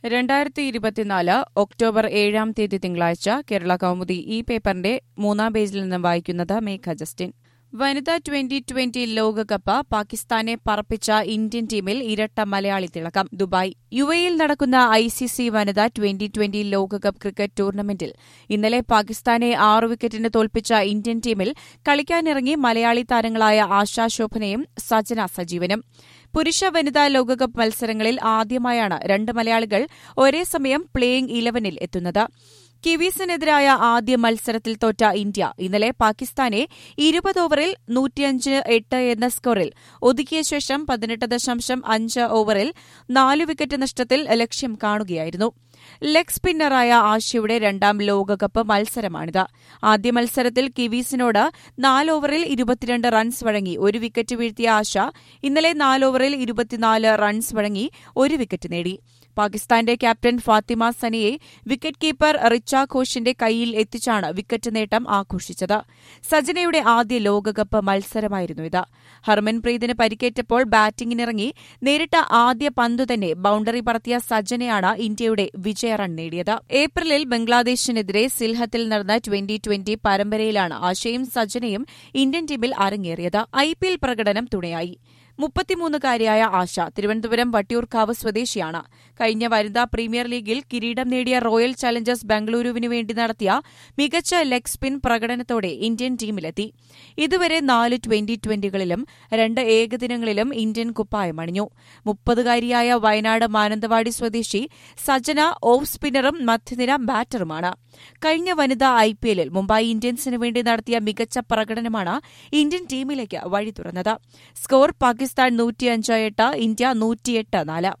രണ്ടായിരത്തി ഇരുപത്തിനാല് ഒക്ടോബർ ഏഴാം തീയതി തിങ്കളാഴ്ച കേരള കൗമുദി ഈ പേപ്പറിന്റെ മൂന്നാം പേജിൽ നിന്ന് വായിക്കുന്നത് മേഘ ജസ്റ്റിൻ വനിതാ ട്വന്റി ട്വന്റി ലോകകപ്പ് പാകിസ്ഥാനെ പറപ്പിച്ച ഇന്ത്യൻ ടീമിൽ ഇരട്ട മലയാളി തിളക്കം ദുബായ് യു എയിൽ നടക്കുന്ന ഐ സി സി വനിതാ ട്വന്റി ട്വന്റി ലോകകപ്പ് ക്രിക്കറ്റ് ടൂർണമെന്റിൽ ഇന്നലെ പാകിസ്ഥാനെ ആറ് വിക്കറ്റിന് തോൽപ്പിച്ച ഇന്ത്യൻ ടീമിൽ കളിക്കാനിറങ്ങി മലയാളി താരങ്ങളായ ആശാ ശോഭനയും സജന സജീവനും പുരുഷ വനിതാ ലോകകപ്പ് മത്സരങ്ങളിൽ ആദ്യമായാണ് രണ്ട് മലയാളികൾ ഒരേ സമയം പ്ലേയിംഗ് ഇലവനിൽ എത്തുന്നത് കിവീസിനെതിരായ ആദ്യ മത്സരത്തിൽ തോറ്റ ഇന്ത്യ ഇന്നലെ പാകിസ്ഥാനെ ഇരുപത് ഓവറിൽ നൂറ്റിയഞ്ച് എട്ട് എന്ന സ്കോറിൽ ഒതുക്കിയ ശേഷം പതിനെട്ട് ദശാംശം അഞ്ച് ഓവറിൽ നാല് വിക്കറ്റ് നഷ്ടത്തിൽ ലക്ഷ്യം കാണുകയായിരുന്നു ലെഗ് സ്പിന്നറായ ആശയുടെ രണ്ടാം ലോകകപ്പ് മത്സരമാണിത് ആദ്യ മത്സരത്തിൽ കിവീസിനോട് നാല് ഓവറിൽ ഇരുപത്തിരണ്ട് റൺസ് വഴങ്ങി ഒരു വിക്കറ്റ് വീഴ്ത്തിയ ആശ ഇന്നലെ നാല് ഓവറിൽ ഇരുപത്തിനാല് റൺസ് വഴങ്ങി ഒരു വിക്കറ്റ് നേടി പാകിസ്ഥാന്റെ ക്യാപ്റ്റൻ ഫാത്തിമ സനിയെ വിക്കറ്റ് കീപ്പർ റിച്ച ഘോഷിന്റെ കൈയിൽ എത്തിച്ചാണ് വിക്കറ്റ് നേട്ടം ആഘോഷിച്ചത് സജനയുടെ ആദ്യ ലോകകപ്പ് മത്സരമായിരുന്നു ഇത് ഹർമൻപ്രീതിന് പരിക്കേറ്റപ്പോൾ ബാറ്റിംഗിനിറങ്ങി നേരിട്ട ആദ്യ പന്തു തന്നെ ബൌണ്ടറി പറത്തിയ സജനയാണ് ഇന്ത്യയുടെ വിജയ റൺ നേടിയത് ഏപ്രിലിൽ ബംഗ്ലാദേശിനെതിരെ സിൽഹത്തിൽ നടന്ന ട്വന്റി ട്വന്റി പരമ്പരയിലാണ് ആശയും സജനയും ഇന്ത്യൻ ടീമിൽ അരങ്ങേറിയത് ഐപിഎൽ പ്രകടനം തുണയായി മുപ്പത്തിമൂന്നുകാരിയായ ആശ തിരുവനന്തപുരം വട്ടിയൂർക്കാവ് സ്വദേശിയാണ് കഴിഞ്ഞ വനിതാ പ്രീമിയർ ലീഗിൽ കിരീടം നേടിയ റോയൽ ചലഞ്ചേഴ്സ് ബംഗളൂരുവിനു വേണ്ടി നടത്തിയ മികച്ച ലെഗ് സ്പിൻ പ്രകടനത്തോടെ ഇന്ത്യൻ ടീമിലെത്തി ഇതുവരെ നാല് ട്വന്റി ട്വന്റികളിലും രണ്ട് ഏകദിനങ്ങളിലും ഇന്ത്യൻ കുപ്പായമണിഞ്ഞു മുപ്പതുകാരിയായ വയനാട് മാനന്തവാടി സ്വദേശി സജന ഓഫ് സ്പിന്നറും മധ്യനിര ബാറ്ററുമാണ് കഴിഞ്ഞ വനിതാ ഐപിഎല്ലിൽ മുംബൈ ഇന്ത്യൻസിനു വേണ്ടി നടത്തിയ മികച്ച പ്രകടനമാണ് ഇന്ത്യൻ ടീമിലേക്ക് വഴി തുറന്നത് സ്കോർ പാകിസ്ഥാൻ നൂറ്റിയഞ്ച് എട്ട് ഇന്ത്യ നൂറ്റിയെട്ട് നാല്